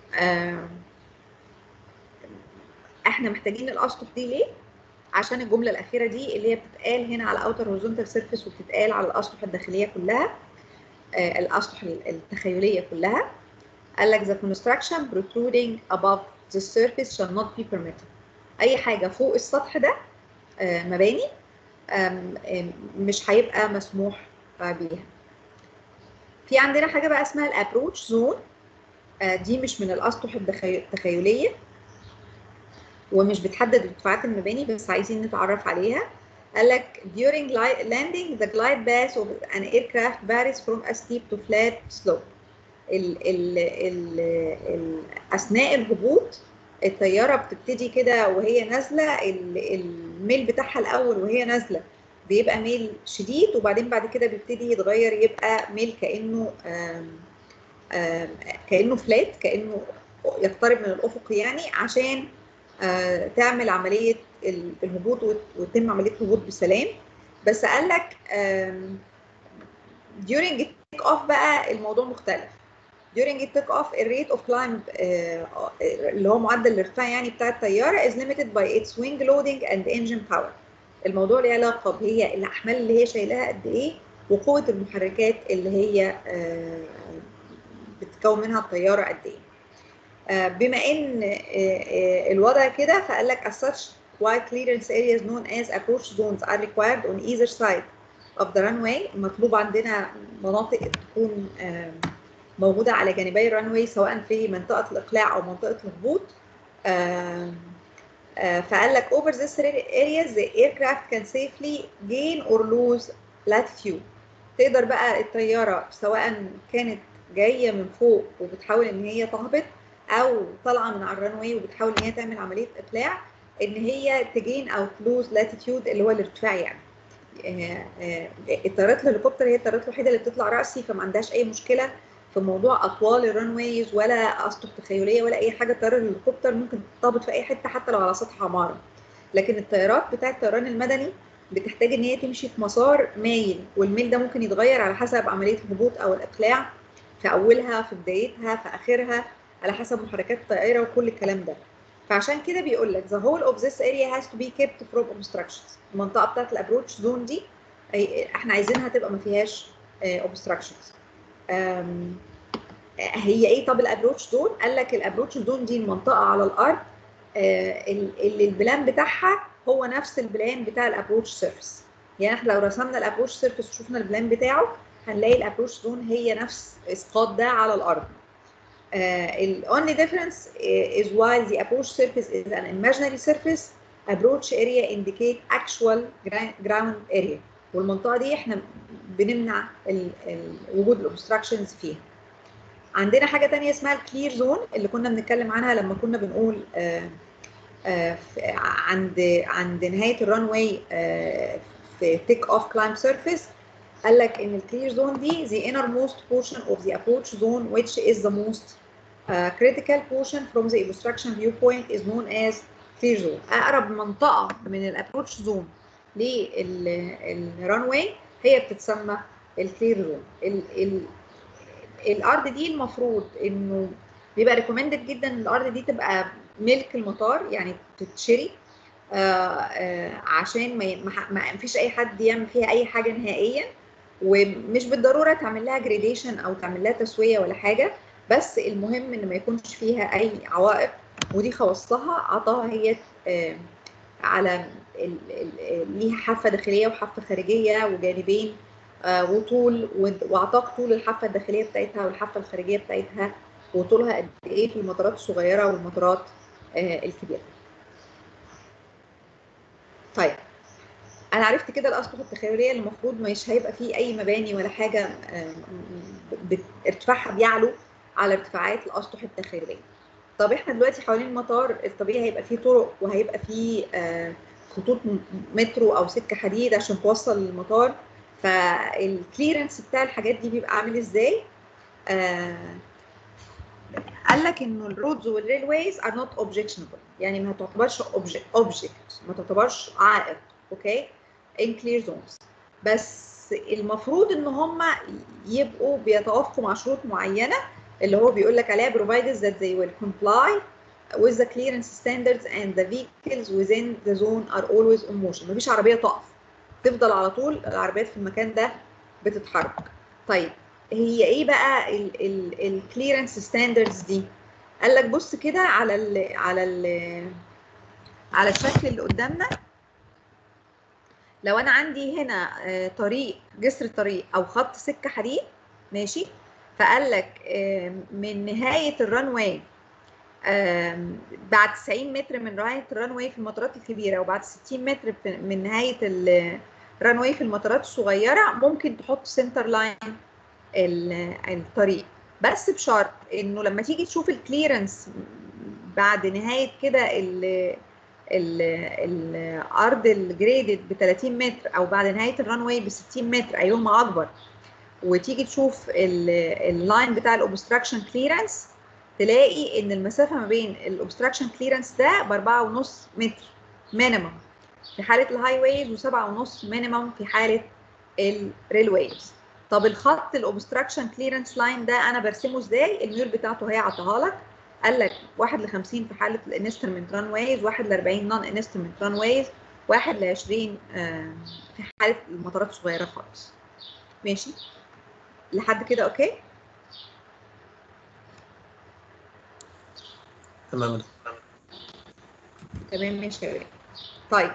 احنا محتاجين الاسطح دي ليه؟ عشان الجمله الاخيره دي اللي هي بتتقال هنا على اوتر هوريزونتال سيرفيس وبتتقال على الاسطح الداخليه كلها آه الاسطح التخيليه كلها قال لك the construction protruding above the surface shall not be permitted اي حاجه فوق السطح ده آه مباني آم آم مش هيبقى مسموح بيها في عندنا حاجه بقى اسمها الابروتش زون آه دي مش من الاسطح التخيليه ومش بتحدد ارتفاعات المباني بس عايزين نتعرف عليها قال لك during landing the glide path of an aircraft varies from a steep to flat slope ال ال ال ال اثناء الهبوط الطياره بتبتدي كده وهي نازله الميل بتاعها الاول وهي نازله بيبقى ميل شديد وبعدين بعد كده بيبتدي يتغير يبقى ميل كانه آم آم كانه فلات كانه يقترب من الافق يعني عشان تعمل عمليه الهبوط وتتم عمليه الهبوط بسلام بس قال لك during التيك اوف بقى الموضوع مختلف during التيك اوف الريت اوف كلايمب اللي هو معدل الارتفاع يعني بتاع الطياره is limited by its wing loading and engine power الموضوع له علاقه بهي الاحمال اللي هي شايلاها قد ايه وقوه المحركات اللي هي بتكون منها الطياره قد ايه بما ان الوضع كده فقال لك as such wide clearance areas known as approach zones are required on either side of the runway مطلوب عندنا مناطق تكون موجودة على جانبي الرانواي سواء في منطقة الإقلاع أو منطقة الهبوط فقال لك over this areas the aircraft can safely gain or lose latitude تقدر بقى الطيارة سواء كانت جاية من فوق وبتحاول إن هي تهبط او طالعه من على الرنواي وبتحاول ان هي تعمل عمليه اقلاع ان هي تجين او تلوز لاتيتيود اللي هو الارتفاع يعني الطيارات الهليكوبتر هي الطيارات الوحيده اللي بتطلع راسي فما عندهاش اي مشكله في موضوع اطوال الرنويز ولا اسطح تخيليه ولا اي حاجه الطياره الهليكوبتر ممكن تهبط في اي حته حتى لو على سطح عماره لكن الطيارات بتاعه الطيران المدني بتحتاج ان هي تمشي في مسار مايل والميل ده ممكن يتغير على حسب عمليه الهبوط او الاقلاع في اولها في بدايتها في اخرها على حسب محركات الطائره وكل الكلام ده فعشان كده بيقول لك the whole of this area has to be kept from obstructions المنطقه بتاعت الابروتش زون دي أي- احنا عايزينها تبقى ما فيهاش آه، obstructions آم، هي ايه طب الابروتش زون قال لك الابروتش زون دي المنطقه على الارض آه، ال- اللي البلان بتاعها هو نفس البلان بتاع الابروتش سيرفيس يعني احنا لو رسمنا الابروتش سيرفيس وشفنا البلان بتاعه هنلاقي الابروتش زون هي نفس اسقاط ده على الارض Uh, the only difference uh, is while the approach surface is an imaginary surface, approach area indicate actual gra- ground area. والمنطقة دي احنا بنمنع ال- ال- وجود الاوبستراكشنز فيها. عندنا حاجة تانية اسمها الكلير زون اللي كنا بنتكلم عنها لما كنا بنقول آه، آه، في- عند عند نهاية الران واي في تيك اوف كلايم سيرفيس قال لك ان الكلير زون دي the innermost portion of the approach zone which is the most uh, critical portion from the obstruction viewpoint is known as clear zone اقرب منطقه من الابروتش زون للران واي هي بتتسمى الكلير زون ال ال الارض دي المفروض انه بيبقى ريكومندد جدا ان الارض دي تبقى ملك المطار يعني تتشري آه آه عشان ما ي- ما ح- ما فيش اي حد يعمل فيها اي حاجه نهائيا ومش بالضروره تعمل لها جريديشن او تعمل لها تسويه ولا حاجه بس المهم ان ما يكونش فيها اي عوائق ودي خواصها عطاها هي آه، على ال- ال- ليها حافه داخليه وحافه خارجيه وجانبين آه، وطول ود- واعطاك طول الحافه الداخليه بتاعتها والحافه الخارجيه بتاعتها وطولها قد ايه في المطارات الصغيره والمطارات آه، الكبيره. طيب انا عرفت كده الاسطح التخيليه اللي المفروض مش هيبقى فيه اي مباني ولا حاجه آه، ب- ب- ارتفاعها بيعلو على ارتفاعات الاسطح التخيليه طب احنا دلوقتي حوالين المطار الطبيعي هيبقى فيه طرق وهيبقى فيه آه، خطوط م- مترو او سكه حديد عشان توصل للمطار فالكليرنس بتاع الحاجات دي بيبقى عامل ازاي آه، قال لك انه الرودز والريلويز ار نوت اوبجكشنبل يعني ما تعتبرش اوبجكت ما تعتبرش عائق اوكي ان كلير زونز بس المفروض ان هم يبقوا بيتوافقوا مع شروط معينه اللي هو بيقول لك عليها provided that they will comply with the clearance standards and the vehicles within the zone are always on motion مفيش عربيه تقف تفضل على طول العربيات في المكان ده بتتحرك طيب هي ايه بقى الكليرنس ستاندردز دي قال لك بص كده على ال على ال على الشكل اللي قدامنا لو انا عندي هنا آه، طريق جسر طريق او خط سكه حديد ماشي فقال لك آه، من نهايه الران واي بعد 90 متر من نهايه الران واي في المطارات الكبيره وبعد 60 متر في- من نهايه الران واي في المطارات الصغيره ممكن تحط سنتر لاين الطريق بس بشرط انه لما تيجي تشوف الكليرنس بعد نهايه كده ال ال- الارض الجريدد ب 30 متر او بعد نهايه الران واي ب 60 متر ايهما اكبر وتيجي تشوف ال- اللاين بتاع الاوبستراكشن كليرنس تلاقي ان المسافه ما بين الاوبستراكشن كليرنس ده ب 4.5 متر مينيمم في حاله الهاي ويز و7.5 مينيمم في حاله الريل ويز طب الخط الاوبستراكشن كليرنس لاين ده انا برسمه ازاي الميول بتاعته هي عطاها لك قال لك 1 ل 50 في حاله الانسترومنت ران ويز 1 ل 40 نون انسترومنت ران ويز 1 ل 20 آه، في حاله المطارات الصغيره خالص ماشي لحد كده اوكي تمام تمام ماشي يا ولاد. طيب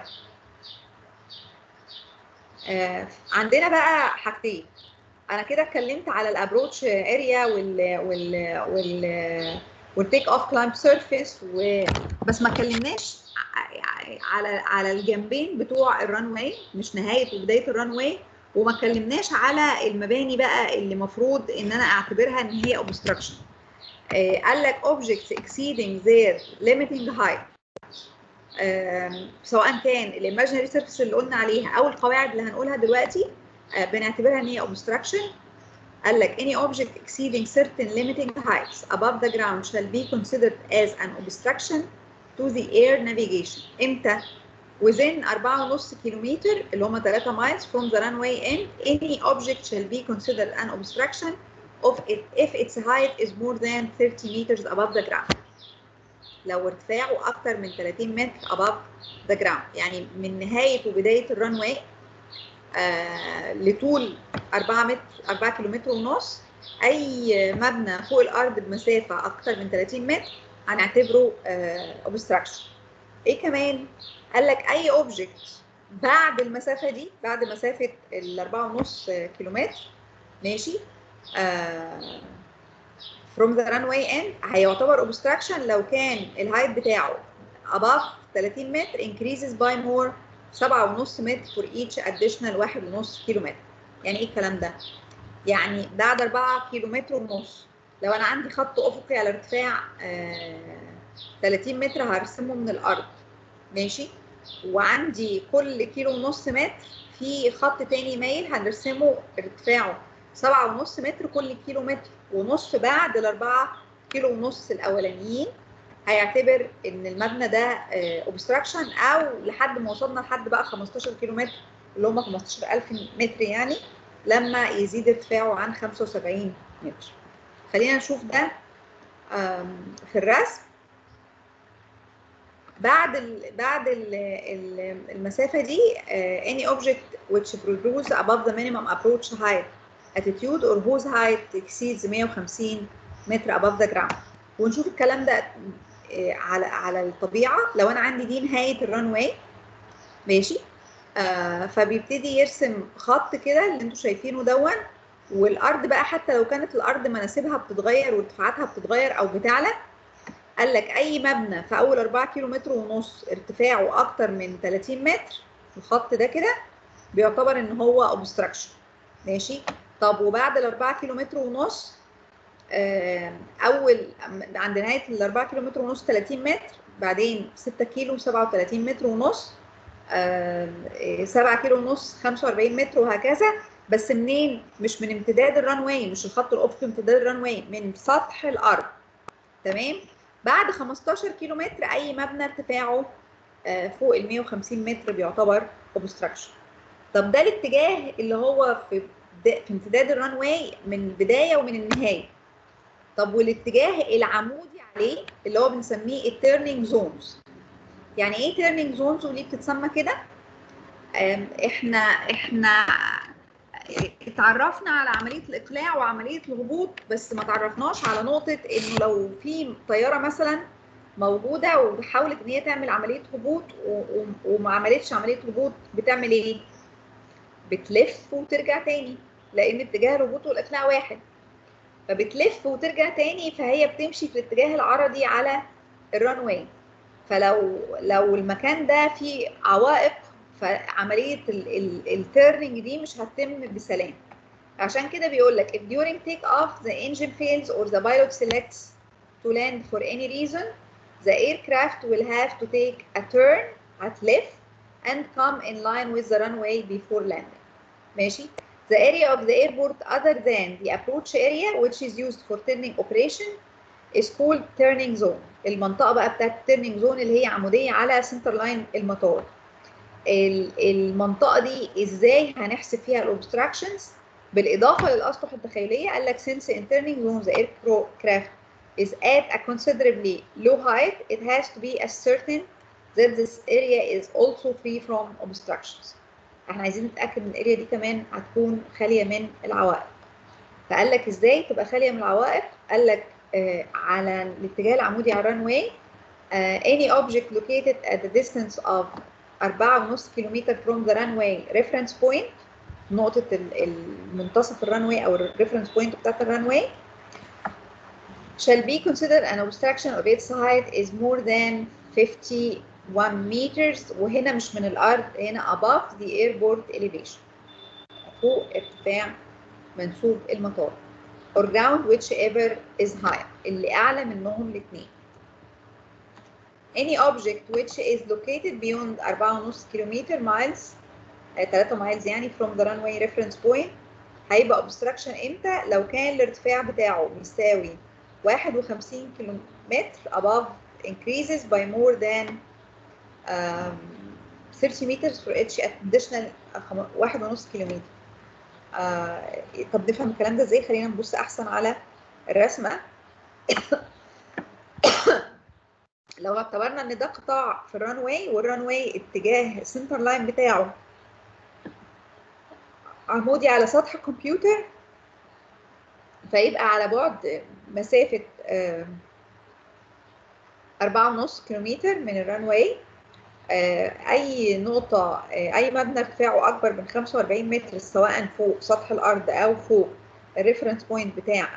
آه عندنا بقى حاجتين انا كده اتكلمت على الابروتش اريا وال وال وال والتيك اوف كلايم سيرفيس و... بس ما اتكلمناش ع- على على الجنبين بتوع الران واي مش نهايه وبدايه الران واي وما اتكلمناش على المباني بقى اللي المفروض ان انا اعتبرها ان هي obstruction آه قال لك objects exceeding their limiting height آم، سواء كان الايماجينري سيرفيس اللي قلنا عليها او القواعد اللي هنقولها دلوقتي آه، بنعتبرها ان هي obstruction قال لك any object exceeding certain limiting heights above the ground shall be considered as an obstruction to the air navigation امتى within 4.5 كيلومتر اللي هم 3 miles from the runway end any object shall be considered an obstruction of it if its height is more than 30 meters above the ground لو ارتفاعه اكتر من 30 متر above the ground يعني من نهايه وبدايه الرنواي آه لطول 4 متر 4 كيلومتر ونص اي مبنى فوق الارض بمسافه اكتر من 30 متر هنعتبره آه obstruction ايه كمان قال لك اي اوبجكت بعد المسافه دي بعد مسافه ال 4.5 كيلومتر ماشي آه from the runway end هيعتبر obstruction لو كان الهايت بتاعه above 30 متر increases by more 7.5 متر for each additional 1.5 كيلومتر يعني ايه الكلام ده؟ يعني بعد 4 كيلومتر ونص لو انا عندي خط افقي على ارتفاع آه 30 متر هرسمه من الارض ماشي وعندي كل كيلو ونص متر في خط تاني مايل هنرسمه ارتفاعه سبعة ونص متر كل كيلو متر ونص بعد الأربعة كيلو ونص الأولانيين هيعتبر إن المبنى ده اوبستراكشن أو لحد ما وصلنا لحد بقى 15 كيلو متر اللي هم 15000 متر يعني لما يزيد ارتفاعه عن 75 متر. خلينا نشوف ده في الرسم بعد ال بعد ال المسافه دي uh, any object which produce above the minimum approach height attitude or whose height exceeds 150 متر above the ground ونشوف الكلام ده uh, على على الطبيعه لو انا عندي دي نهايه الران واي ماشي uh, فبيبتدي يرسم خط كده اللي انتم شايفينه دون والارض بقى حتى لو كانت الارض مناسبها بتتغير وارتفاعاتها بتتغير او بتعلى قال لك اي مبنى في اول 4 كيلو متر ونص ارتفاعه اكتر من 30 متر الخط ده كده بيعتبر ان هو اوبستراكشن ماشي طب وبعد ال 4 كيلو متر ونص اول عند نهايه ال 4 كيلو متر ونص 30 متر بعدين 6 كيلو 37 متر ونص 7 كيلو ونص 45 متر وهكذا بس منين مش من امتداد الران واي مش الخط الافقي امتداد الران واي من سطح الارض تمام بعد 15 كيلو متر اي مبنى ارتفاعه فوق ال 150 متر بيعتبر اوبستراكشن طب ده الاتجاه اللي هو في في امتداد الران واي من البدايه ومن النهايه طب والاتجاه العمودي عليه اللي هو بنسميه التيرنينج زونز يعني ايه تيرنينج زونز وليه بتتسمى كده احنا احنا اتعرفنا على عمليه الاقلاع وعمليه الهبوط بس ما تعرفناش على نقطه انه لو في طياره مثلا موجوده وحاولت ان هي تعمل عمليه هبوط وما عملتش عمليه هبوط بتعمل ايه؟ بتلف وترجع تاني لان اتجاه الهبوط والاقلاع واحد فبتلف وترجع تاني فهي بتمشي في الاتجاه العرضي على الران واي فلو لو المكان ده فيه عوائق فعمليه التيرنينج دي مش هتتم بسلام عشان كده بيقول لك if during take off the engine fails or the pilot selects to land for any reason the aircraft will have to take a turn هتلف and come in line with the runway before landing ماشي the area of the airport other than the approach area which is used for turning operation is called turning zone المنطقه بقى بتاعت turning zone اللي هي عموديه على سنتر لاين المطار المنطقه دي ازاي هنحسب فيها الاوبستراكشنز بالاضافه للاسطح التخيليه قال لك since in turning zone the aircraft is at a considerably low height it has to be ascertained that this area is also free from obstructions احنا عايزين نتاكد ان الاريا دي كمان هتكون خاليه من العوائق فقال لك ازاي تبقى خاليه من العوائق قال لك آه على الاتجاه العمودي على الران واي آه any object located at the distance of 4.5 كيلومتر from the runway reference point نقطة المنتصف الران واي أو الريفرنس بوينت بتاعت الران واي shall be considered an obstruction of its height is more than 51 meters وهنا مش من الأرض هنا above the airport elevation فوق ارتفاع منسوب المطار or ground whichever is higher اللي أعلى منهم الاثنين any object which is located beyond 4.5 كيلومتر miles 3 miles يعني from the runway reference point هيبقى obstruction امتى لو كان الارتفاع بتاعه بيساوي 51 كيلومتر above increases by more than um, 30 meters for each additional خم- واحد ونص كيلومتر آه طب نفهم الكلام ده ازاي خلينا نبص احسن على الرسمه لو اعتبرنا ان ده قطاع في الران واي والران واي اتجاه السنتر لاين بتاعه عمودي على سطح الكمبيوتر فيبقى على بعد مسافة آه، أربعة ونص كيلومتر من الران واي آه، أي نقطة آه، أي مبنى ارتفاعه أكبر من 45 متر سواء فوق سطح الأرض أو فوق الريفرنس بوينت بتاع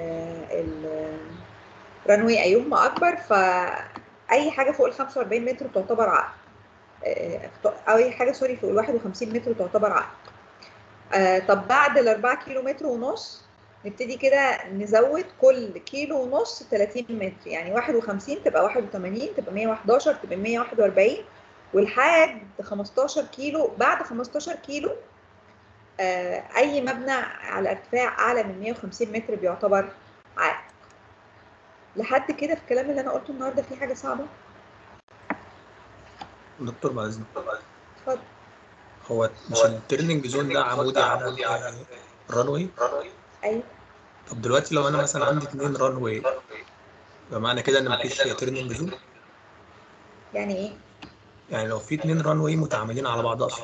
الران واي أيهما أكبر فأي حاجة فوق ال 45 متر تعتبر عائق آه، أو أي حاجة سوري فوق ال 51 متر تعتبر عائق آه، طب بعد ال 4 كيلو متر ونص نبتدي كده نزود كل كيلو ونص 30 متر يعني 51 تبقى 81 تبقى 111 تبقى 141 ولحد 15 كيلو بعد 15 كيلو آه، اي مبنى على ارتفاع اعلى من 150 متر بيعتبر عائق لحد كده في الكلام اللي انا قلته النهارده في حاجه صعبه دكتور بعد اذنك اتفضل هو مش الترننج زون ده عمودي على الران واي ايوه طب دلوقتي لو انا مثلا عندي اتنين ران واي بمعنى كده ان مفيش ترننج زون يعني ايه يعني لو في اتنين ران واي متعامدين على بعض اصلا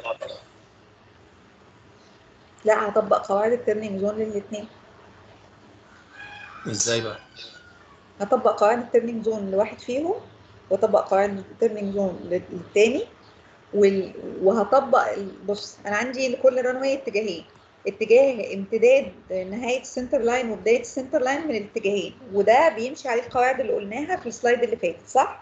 لا هطبق قواعد الترنينج زون للاثنين ازاي بقى هطبق قواعد الترنينج زون لواحد فيهم واطبق قواعد الترنينج زون للتاني وال... وهطبق ال- بص انا عندي لكل ران واي اتجاهين اتجاه امتداد نهايه السنتر لاين وبدايه السنتر لاين من الاتجاهين وده بيمشي عليه القواعد اللي قلناها في السلايد اللي فاتت صح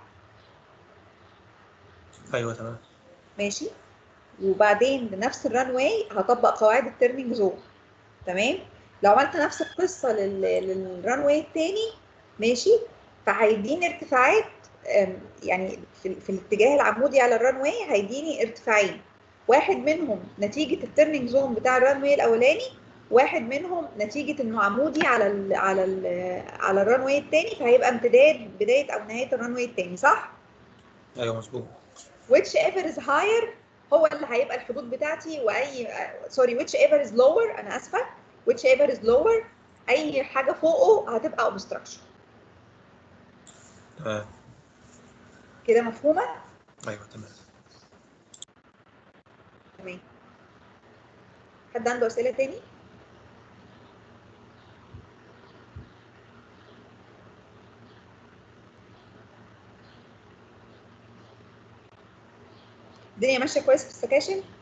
ايوه تمام ماشي وبعدين لنفس الران واي هطبق قواعد الترنينج زون تمام لو عملت نفس القصه لل... للران واي التاني ماشي فهيديني ارتفاعات أم، يعني في, في الاتجاه العمودي على الران واي هيديني ارتفاعين واحد منهم نتيجه الترنينج زون بتاع الران واي الاولاني واحد منهم نتيجه انه عمودي على ال على ال على الران واي التاني فهيبقى امتداد بدايه او نهايه الران واي التاني صح؟ ايوه مظبوط which ever is higher هو اللي هيبقى الحدود بتاعتي واي سوري which ever is lower انا اسفه which ever is lower اي حاجه فوقه هتبقى obstruction تمام كده مفهومه ايوه تمام تمام حد عنده اسئله تاني الدنيا ماشيه كويس في السكاشن